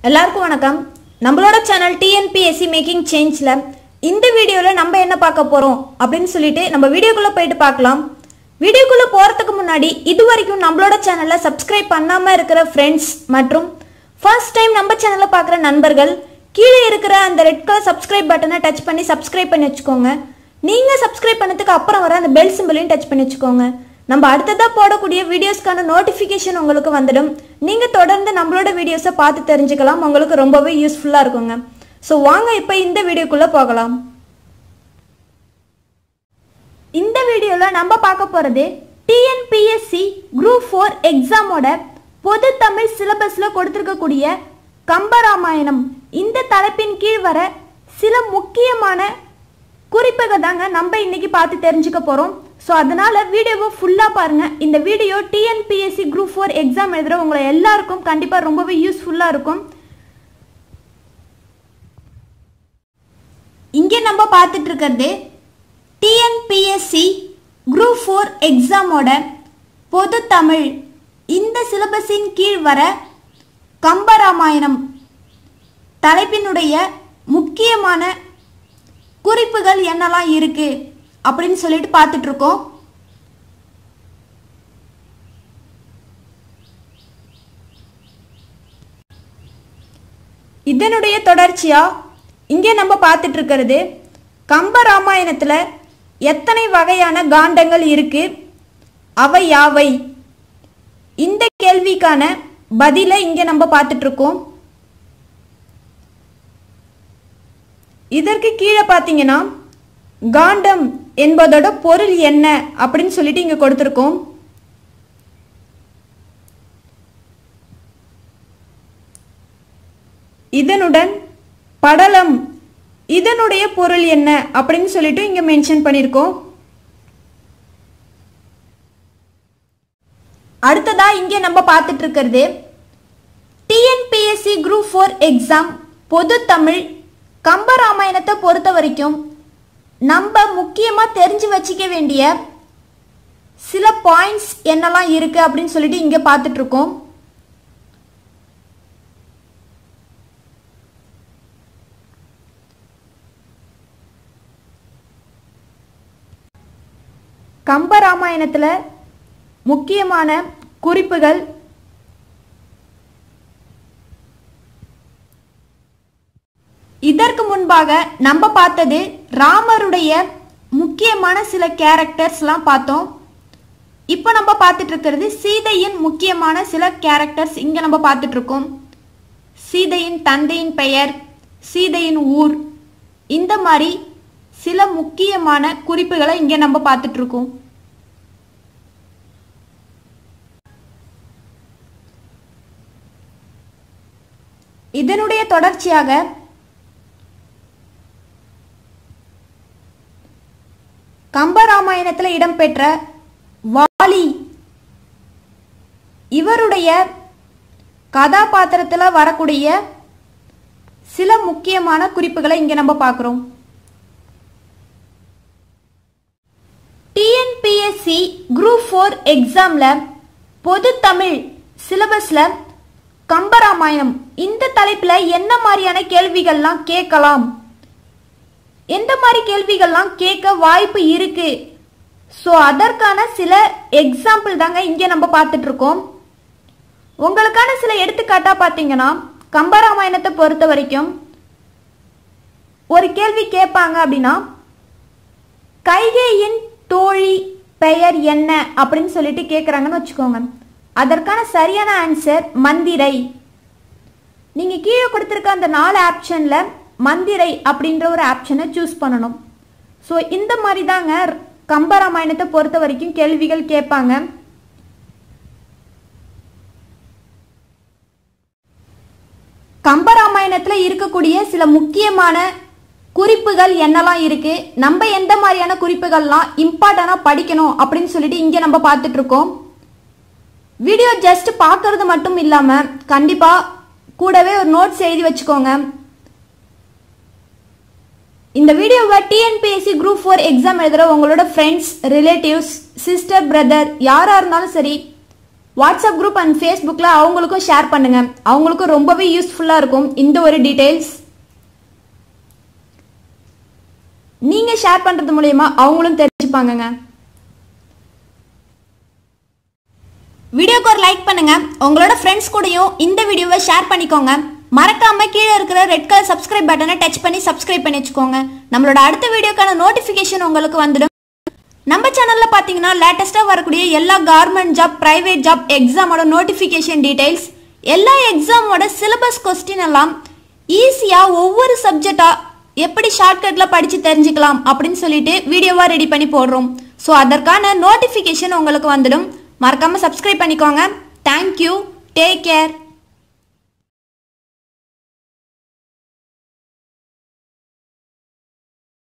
எல்லாருக்கும் வணக்கம் நம்மளோட சேனல் டிஎன்பிஎஸ்சி மேக்கிங் சேஞ்சில் இந்த வீடியோவில் நம்ம என்ன பார்க்க போகிறோம் அப்படின்னு சொல்லிட்டு நம்ம வீடியோக்குள்ளே போயிட்டு பார்க்கலாம் வீடியோக்குள்ளே போகிறதுக்கு முன்னாடி இது வரைக்கும் நம்மளோட சேனலை சப்ஸ்கிரைப் பண்ணாமல் இருக்கிற ஃப்ரெண்ட்ஸ் மற்றும் ஃபர்ஸ்ட் டைம் நம்ம சேனலை பார்க்குற நண்பர்கள் கீழே இருக்கிற அந்த ரெட் கலர் சப்ஸ்கிரைப் பட்டனை டச் பண்ணி சப்ஸ்கிரைப் பண்ணி வச்சுக்கோங்க நீங்கள் சப்ஸ்கிரைப் பண்ணதுக்கு அப்புறம் வர அந்த பெல் சிம்பிளையும் டச் பண்ணி வச்சுக்கோங்க நம்ம அடுத்ததாக போடக்கூடிய வீடியோஸ்க்கான நோட்டிஃபிகேஷன் உங்களுக்கு வந்துடும் நீங்கள் தொடர்ந்து நம்மளோட வீடியோஸை பார்த்து தெரிஞ்சுக்கலாம் உங்களுக்கு ரொம்பவே யூஸ்ஃபுல்லாக இருக்குங்க ஸோ வாங்க இப்போ இந்த வீடியோக்குள்ளே போகலாம் இந்த வீடியோவில் நம்ம பார்க்க போகிறது டிஎன்பிஎஸ்சி குரூப் ஃபோர் எக்ஸாமோட பொது தமிழ் சிலபஸில் கொடுத்துருக்கக்கூடிய கம்பராமாயணம் இந்த தலைப்பின் கீழ் வர சில முக்கியமான குறிப்புகள் தாங்க நம்ம இன்னைக்கு பார்த்து தெரிஞ்சுக்க போகிறோம் ஸோ அதனால வீடியோவை ஃபுல்லாக பாருங்க இந்த video TNPSC group four exam எழுதுகிற உங்களை எல்லாருக்கும் கண்டிப்பாக ரொம்பவே யூஸ்ஃபுல்லாக இருக்கும் இங்கே நம்ம பார்த்துட்டு இருக்கிறது டிஎன்பிஎஸ்சி குரூப் ஃபோர் எக்ஸாமோட பொது தமிழ் இந்த சிலபஸின் கீழ் வர கம்பராமாயணம் தலைப்பினுடைய முக்கியமான குறிப்புகள் என்னெல்லாம் இருக்கு அப்படின்னு சொல்லிட்டு பார்த்துட்டு இருக்கோம் இதனுடைய தொடர்ச்சியா இங்கே நம்ம பார்த்துட்டு இருக்கிறது கம்ப ராமாயணத்துல எத்தனை வகையான காண்டங்கள் இருக்கு அவை யாவை இந்த கேள்விக்கான பதிலை இங்கே நம்ம பார்த்துட்டு இருக்கோம் இதற்கு கீழே பார்த்தீங்கன்னா காண்டம் என்பதோட பொருள் என்ன அப்படின்னு சொல்லிட்டு இங்க கொடுத்துருக்கோம் இதனுடன் படலம் இதனுடைய பொருள் என்ன அப்படின்னு சொல்லிட்டு இங்க மென்ஷன் பண்ணியிருக்கோம் அடுத்ததா இங்கே நம்ம பார்த்துட்டு இருக்கிறது டிஎன்பிஎஸ்சி குரூப் ஃபோர் எக்ஸாம் பொது தமிழ் கம்பராமாயணத்தை பொறுத்த வரைக்கும் நம்ம முக்கியமாக தெரிஞ்சு வச்சுக்க வேண்டிய சில பாயிண்ட்ஸ் என்னெல்லாம் இருக்கு அப்படின்னு சொல்லிட்டு இங்கே பார்த்துட்டு இருக்கோம் கம்பராமாயணத்தில் முக்கியமான குறிப்புகள் இதற்கு முன்பாக நம்ம பார்த்தது ராமருடைய முக்கியமான சில கேரக்டர்ஸ்லாம் பார்த்தோம் இப்போ நம்ம பார்த்துட்டு இருக்கிறது சீதையின் முக்கியமான சில கேரக்டர்ஸ் இங்கே நம்ம பார்த்துட்டு இருக்கோம் சீதையின் தந்தையின் பெயர் சீதையின் ஊர் இந்த மாதிரி சில முக்கியமான குறிப்புகளை இங்கே நம்ம பார்த்துட்டு இருக்கோம் இதனுடைய தொடர்ச்சியாக கம்பராமாயணத்தில் இடம்பெற்ற வாலி இவருடைய கதாபாத்திரத்தில் வரக்கூடிய சில முக்கியமான குறிப்புகளை இங்கே நம்ம பார்க்குறோம் டிஎன்பிஎஸ்சி குரூப் ஃபோர் எக்ஸாமில் பொது தமிழ் சிலபஸில் கம்பராமாயணம் இந்த தலைப்பில் என்ன மாதிரியான கேள்விகள்லாம் கேட்கலாம் எந்த மாதிரி கேள்விகள்லாம் கேட்க வாய்ப்பு இருக்கு ஸோ அதற்கான சில எக்ஸாம்பிள் தாங்க இங்கே நம்ம பார்த்துட்டு இருக்கோம் உங்களுக்கான சில எடுத்துக்காட்டா பார்த்தீங்கன்னா கம்பராமாயணத்தை பொறுத்த வரைக்கும் ஒரு கேள்வி கேட்பாங்க அப்படின்னா கைகேயின் தோழி பெயர் என்ன அப்படின்னு சொல்லிட்டு கேட்குறாங்கன்னு வச்சுக்கோங்க அதற்கான சரியான ஆன்சர் மந்திரை நீங்கள் கீழே கொடுத்துருக்க அந்த நாலு ஆப்ஷனில் மந்திரை அப்படின்ற ஒரு ஆப்ஷனை சூஸ் பண்ணணும் ஸோ இந்த மாதிரி தாங்க கம்பராமாயணத்தை பொறுத்த வரைக்கும் கேள்விகள் கேட்பாங்க கம்பராமாயணத்தில் இருக்கக்கூடிய சில முக்கியமான குறிப்புகள் என்னெல்லாம் இருக்கு நம்ம எந்த மாதிரியான குறிப்புகள்லாம் இம்பார்ட்டண்டாக படிக்கணும் அப்படின்னு சொல்லிட்டு இங்கே நம்ம பார்த்துட்டு இருக்கோம் வீடியோ ஜஸ்ட் பார்க்கறது மட்டும் இல்லாமல் கண்டிப்பாக கூடவே ஒரு நோட்ஸ் எழுதி வச்சுக்கோங்க இந்த வீடியோவை டிஎன்பிஎஸ்சி குரூப் ஃபோர் எக்ஸாம் எழுதுகிற உங்களோட ஃப்ரெண்ட்ஸ் ரிலேட்டிவ்ஸ் சிஸ்டர் பிரதர் யாராக இருந்தாலும் சரி வாட்ஸ்அப் குரூப் அண்ட் ஃபேஸ்புக்கில் அவங்களுக்கும் ஷேர் பண்ணுங்க அவங்களுக்கும் ரொம்பவே யூஸ்ஃபுல்லாக இருக்கும் இந்த ஒரு டீட்டெயில்ஸ் நீங்க ஷேர் பண்றது மூலயமா அவங்களும் தெரிஞ்சுப்பாங்கங்க வீடியோக்கு ஒரு லைக் பண்ணுங்க உங்களோட ஃப்ரெண்ட்ஸ் கூடயும் இந்த வீடியோவை ஷேர் பண்ணிக்கோங்க மறக்காம கீழே இருக்கிற ரெட் கலர் சப்ஸ்கிரைப் பட்டனை டச் பண்ணி சப்ஸ்கிரைப் பண்ணி வச்சுக்கோங்க நம்மளோட அடுத்த வீடியோக்கான நோட்டிஃபிகேஷன் உங்களுக்கு வந்துடும் நம்ம சேனல்ல பாத்தீங்கன்னா லேட்டஸ்டா வரக்கூடிய எல்லா கவர்மெண்ட் ஜாப் பிரைவேட் ஜாப் எக்ஸாமோட நோட்டிஃபிகேஷன் டீடைல்ஸ் எல்லா எக்ஸாமோட சிலபஸ் கொஸ்டின் எல்லாம் ஈஸியா ஒவ்வொரு சப்ஜெக்டா எப்படி ஷார்ட்கட்ல படிச்சு தெரிஞ்சுக்கலாம் அப்படின்னு சொல்லிட்டு வீடியோவா ரெடி பண்ணி போடுறோம் ஸோ அதற்கான நோட்டிஃபிகேஷன் உங்களுக்கு வந்துடும் மறக்காம சப்ஸ்கிரைப் பண்ணிக்கோங்க தேங்க்யூ டேக் கேர்